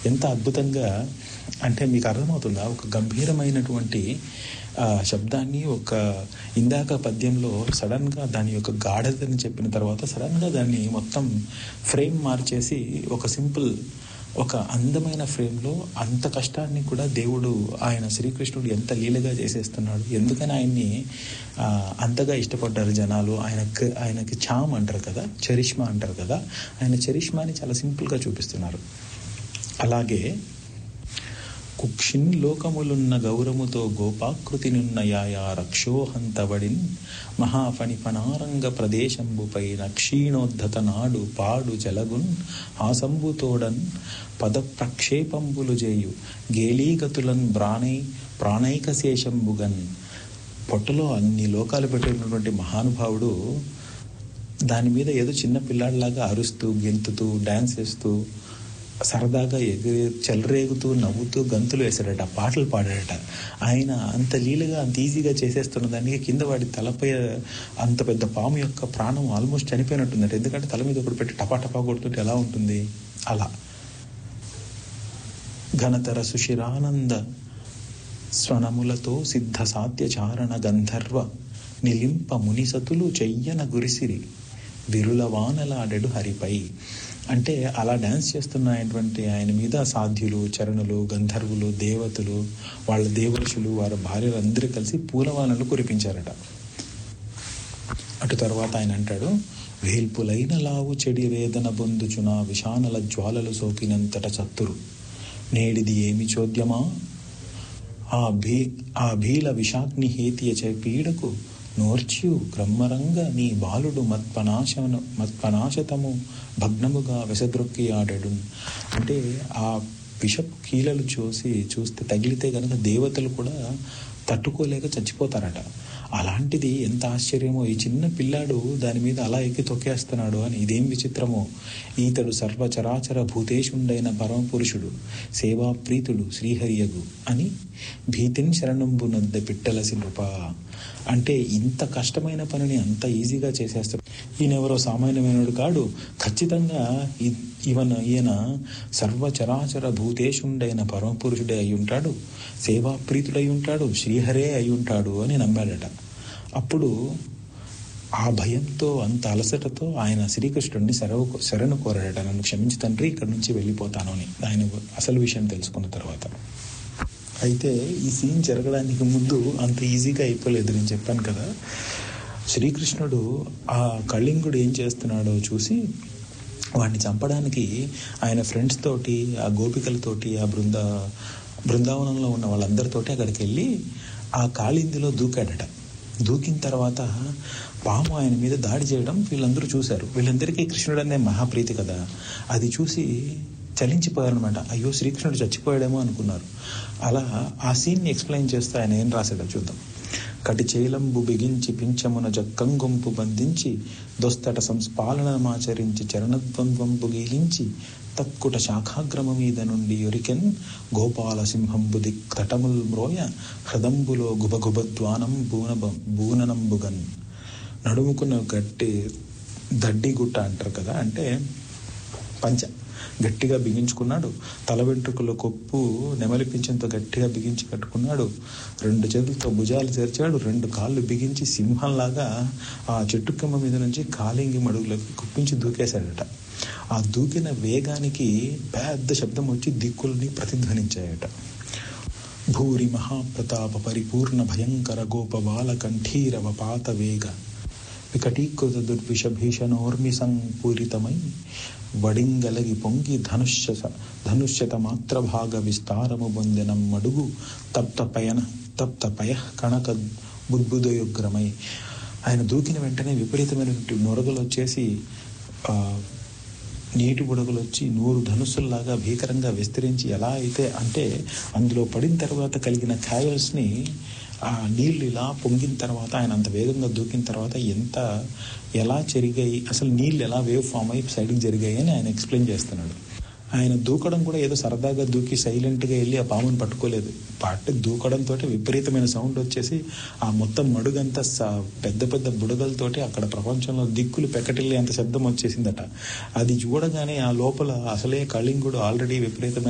ఎంత అద్భుతంగా అంటే మీకు అర్థమవుతుందా ఒక గంభీరమైనటువంటి ఆ, శబ్దాన్ని ఒక ఇందాక పద్యంలో సడన్గా దాని యొక్క గాఢతని చెప్పిన తర్వాత సడన్గా దాన్ని మొత్తం ఫ్రేమ్ మార్చేసి ఒక సింపుల్ ఒక అందమైన ఫ్రేమ్లో అంత కష్టాన్ని కూడా దేవుడు ఆయన శ్రీకృష్ణుడు ఎంత లీలగా చేసేస్తున్నాడు ఎందుకని ఆయన్ని ఆ, అంతగా ఇష్టపడ్డారు జనాలు ఆయనకి ఆయనకి చామ్ అంటారు కదా చరిష్మా అంటారు కదా ఆయన చరిష్మాని చాలా సింపుల్గా చూపిస్తున్నారు అలాగే కుక్షిన్ లోకములున్న గౌరముతో గోపాకృతినున్న యాయా రక్షోహంతవడిన్ మహాఫణిఫణారంగ ప్రదేశంబుపైన క్షీణోద్ధత నాడు పాడు జలగున్ ఆసంబుతోడన్ పద ప్రక్షేపంబులు చేయు గేలీగతులన్ బ్రాణై ప్రాణైక శేషంబుగన్ పొట్టలో అన్ని లోకాలు పెట్టినటువంటి మహానుభావుడు దాని మీద ఏదో చిన్న పిల్లాడిలాగా అరుస్తూ గెంతుతూ డ్యాన్స్ వేస్తూ సరదాగా ఎగిరి చెలరేగుతూ నవ్వుతూ గంతులు వేశాడట పాటలు పాడాడట ఆయన అంత లీలగా అంత ఈజీగా చేసేస్తున్న దానికి కింద వాడి తలపై అంత పెద్ద పాము యొక్క ప్రాణం ఆల్మోస్ట్ చనిపోయినట్టుందట ఎందుకంటే తల మీద ఒకటి పెట్టి టపా టపా కొడుతుంటే ఎలా ఉంటుంది అలా ఘనతర సుశిరానంద స్వనములతో సిద్ధ సాత్యచారణ గంధర్వ నిలింప మునిసతులు చెయ్యన గురిసిరి విరుల వానలాడెడు హరిపై అంటే అలా డ్యాన్స్ చేస్తున్నటువంటి ఆయన మీద సాధ్యులు చరణులు గంధర్వులు దేవతలు వాళ్ళ దేవర్షులు వారి భార్యలు అందరూ కలిసి పూలవానలు కురిపించారట అటు తర్వాత ఆయన అంటాడు వేల్పులైన లావు చెడి వేదన బొందుచున విషానల జ్వాలలు సోకినంతట చత్తురు నేడిది ఏమి చోద్యమా ఆ భీ ఆ భీల విషాగ్ని హేతియ చే పీడకు నోర్చ్యు క్రమ్మరంగ నీ బాలుడు మత్పనాశను మత్పనాశతము భగ్నముగా విసదృక్కి ఆడాడు అంటే ఆ విషపు కీలలు చూసి చూస్తే తగిలితే గనక దేవతలు కూడా తట్టుకోలేక చచ్చిపోతారట అలాంటిది ఎంత ఆశ్చర్యమో ఈ చిన్న పిల్లాడు దాని మీద అలా ఎక్కి తొక్కేస్తున్నాడు అని ఇదేం విచిత్రమో ఈతడు సర్వచరాచర భూతేశుండైన పరమపురుషుడు సేవాప్రీతుడు శ్రీహరియగు అని భీతిన్ శరణంబు నద్ద పిట్టలసి నృప అంటే ఇంత కష్టమైన పనిని అంత ఈజీగా చేసేస్తాడు ఈయన ఎవరో సామాన్యమైనడు కాడు ఖచ్చితంగా ఈ- ఈవన ఈయన సర్వచరాచర భూతేశుండైన పరమపురుషుడే అయి ఉంటాడు సేవాప్రీతుడై ఉంటాడు శ్రీహరే అయి ఉంటాడు అని నమ్మాడట అప్పుడు ఆ భయంతో అంత అలసటతో ఆయన శ్రీకృష్ణుడిని శరవు శరణు కోరాడట నన్ను క్షమించి తండ్రి ఇక్కడి నుంచి వెళ్ళిపోతాను అని ఆయన అసలు విషయం తెలుసుకున్న తర్వాత అయితే ఈ సీన్ జరగడానికి ముందు అంత ఈజీగా అయిపోలేదు నేను చెప్పాను కదా శ్రీకృష్ణుడు ఆ కళింగుడు ఏం చేస్తున్నాడో చూసి వాడిని చంపడానికి ఆయన ఫ్రెండ్స్ తోటి ఆ గోపికలతోటి ఆ బృంద బృందావనంలో ఉన్న వాళ్ళందరితోటి అక్కడికి వెళ్ళి ఆ కాళిందిలో దూకాడట దూకిన తర్వాత పాము ఆయన మీద దాడి చేయడం వీళ్ళందరూ చూశారు వీళ్ళందరికీ కృష్ణుడు అనే మహాప్రీతి కదా అది చూసి చలించిపోయారనమాట అయ్యో శ్రీకృష్ణుడు చచ్చిపోయాడేమో అనుకున్నారు అలా ఆ సీన్ని ఎక్స్ప్లెయిన్ చేస్తే ఆయన ఏం రాశాడో చూద్దాం కటి చేలంబు బిగించి పింఛమున జక్కంగొంపు బంధించి దొస్తట సంస్పాలనమాచరించి చరణద్వంద్వంబు గీలించి తక్కుట శాఖాగ్రమ మీద నుండి యొరికెన్ గోపాల సింహంబు దిక్తటముల్ మ్రోయ హృదంబులో గుబగుబద్వానం బూన బూననంబుగన్ నడుముకున్న గట్టి దడ్డి గుట్ట అంటారు కదా అంటే పంచ గట్టిగా బిగించుకున్నాడు తల వెంట్రుకల కొప్పు నెమలి పింఛంతో గట్టిగా బిగించి కట్టుకున్నాడు రెండు చేతులతో భుజాలు చేర్చాడు రెండు కాళ్ళు బిగించి సింహంలాగా ఆ చెట్టు కొమ్మ మీద నుంచి కాలింగి మడుగులోకి కుప్పించి దూకేశాడట ఆ దూకిన వేగానికి పెద్ద శబ్దం వచ్చి దిక్కుల్ని ప్రతిధ్వనించాయట భూరి మహాప్రతాప పరిపూర్ణ భయంకర గోపబాల కంఠీరవ పాత వేగ వికటీకృత దుర్విష భీషణోర్మి సంపూరితమై వడింగలగి పొంగి ధనుష్య ధనుష్యత మాత్ర భాగ విస్తారము పొందిన మడుగు తప్త పయన తప్త పయ కణక బుద్బుదయుగ్రమై ఆయన దూకిన వెంటనే విపరీతమైనటువంటి నొరగలు వచ్చేసి ఆ, నీటి బుడగలు వచ్చి నూరు ధనుసుల్లాగా భీకరంగా విస్తరించి ఎలా అయితే అంటే అందులో పడిన తర్వాత కలిగిన ఛాయల్స్ని ఆ నీళ్లు ఇలా పొంగిన తర్వాత ఆయన అంత వేగంగా దూకిన తర్వాత ఎంత ఎలా జరిగాయి అసలు నీళ్ళు ఎలా వేవ్ ఫామ్ అయ్యి సైడ్కి జరిగాయి అని ఆయన ఎక్స్ప్లెయిన్ చేస్తున్నాడు ఆయన దూకడం కూడా ఏదో సరదాగా దూకి సైలెంట్గా వెళ్ళి ఆ పాముని పట్టుకోలేదు పట్టి దూకడంతో విపరీతమైన సౌండ్ వచ్చేసి ఆ మొత్తం మడుగంతా స- పెద్ద పెద్ద బుడగలతోటి అక్కడ ప్రపంచంలో దిక్కులు పెకటిల్లి అంత శబ్దం వచ్చేసిందట అది చూడగానే ఆ లోపల అసలే కళింగుడు ఆల్రెడీ విపరీతమైన